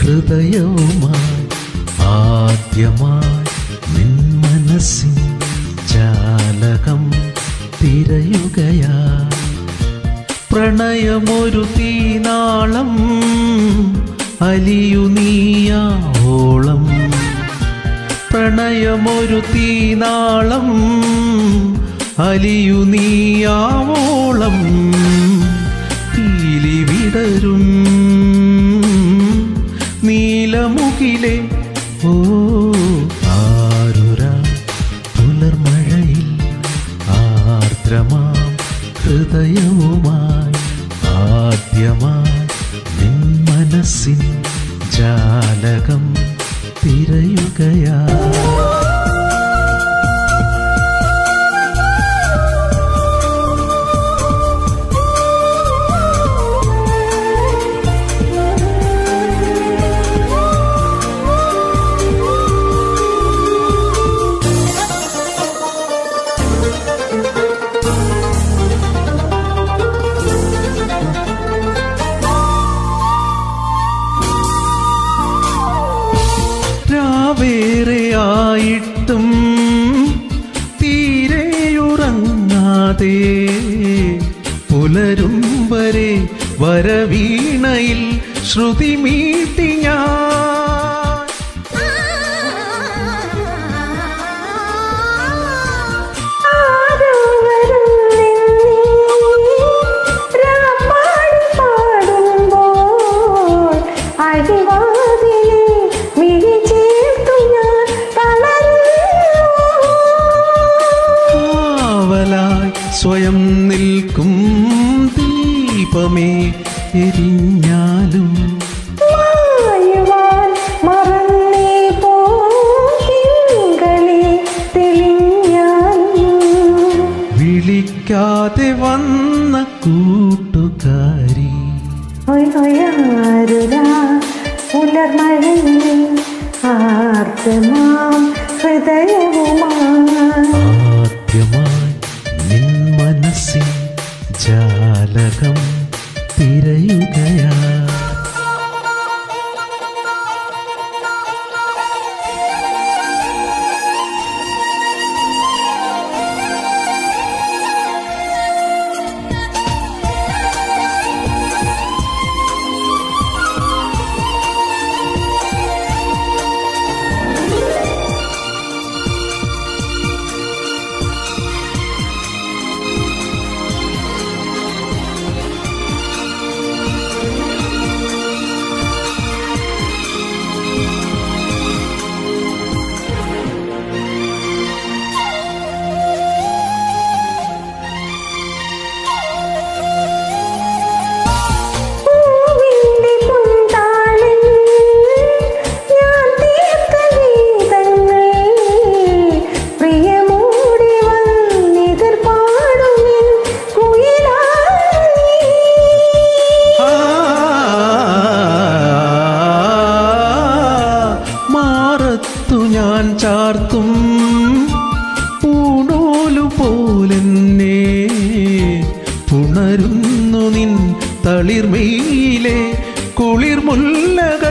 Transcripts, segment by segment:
ഹൃദയവുമായി ആദ്യമായി നിൻ മനസ്സിൻ ജാലകം തിരയുകയാ പ്രണയമൊരു തീനാളം അലിയു നീയാവോളം പ്രണയമൊരു തീനാളം അലിയു നീയാവോളം പീലി വിടരും നീലമുകിലെ ഓ ആരുര പുലർമഴയിൽ ആർദ്രമാം ഹൃദയവുമായി ആദ്യമായി നിൻ മനസ്സിൻ ജാലകം തിരയുകയാ രാവേറെ ആയിട്ടും തീരെയുറങ്ങാതെ പുലരും വരെ വരവീണയിൽ ശ്രുതി മീട്ടി ഞാൻ കാവലായി സ്വയം നിൽക്കും ദീപമേ എരിഞ്ഞാലും വിളിക്കാതെ വന്ന കൂട്ടുകാരി പുലർമഴയിൽ ആർദ്രമാം ഹൃദയവുമായി ആദ്യമായി നിൻ മനസ്സിൻ ജാലകം തിരയുകയാ പൂവിന്റെ പൊൻതാളിൽ ഞാൻ തീർത്ത ഗീതങ്ങൾ പ്രിയമോടെ വന്നെതിർ പാടുമെൻ കുയിലായി ആ, മാറത്തു ഞാൻ ചാർത്തും പൂണോലു പോലെന്നെ പുണരുന്നു നിൻ തളിർമയിലെ കുളിർമുല്ലകൾ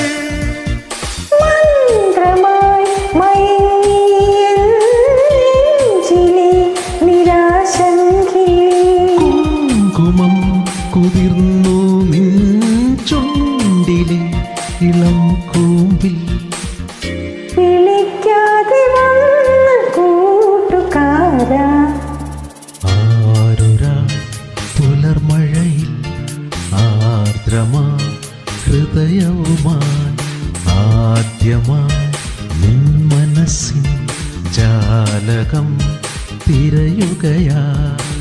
മന്ത്രമായി മയങ്ങിയ നെഞ്ചിലെ നിരാശങ്കിലേ കുങ്കുമം കുതിർന്നു നിൻ ചുണ്ടിലെ ഇളം കൂമ്പിൽ വിളിക്കാതെ വന്ന കൂട്ടുകാരാ ആരൊരാ പുലർമഴയിൽ ആർദ്രമാ ഹൃദയവുമായി ആദ്യമായി നിൻ മനസ്സിൻ ജാലകം തിരയുകയാ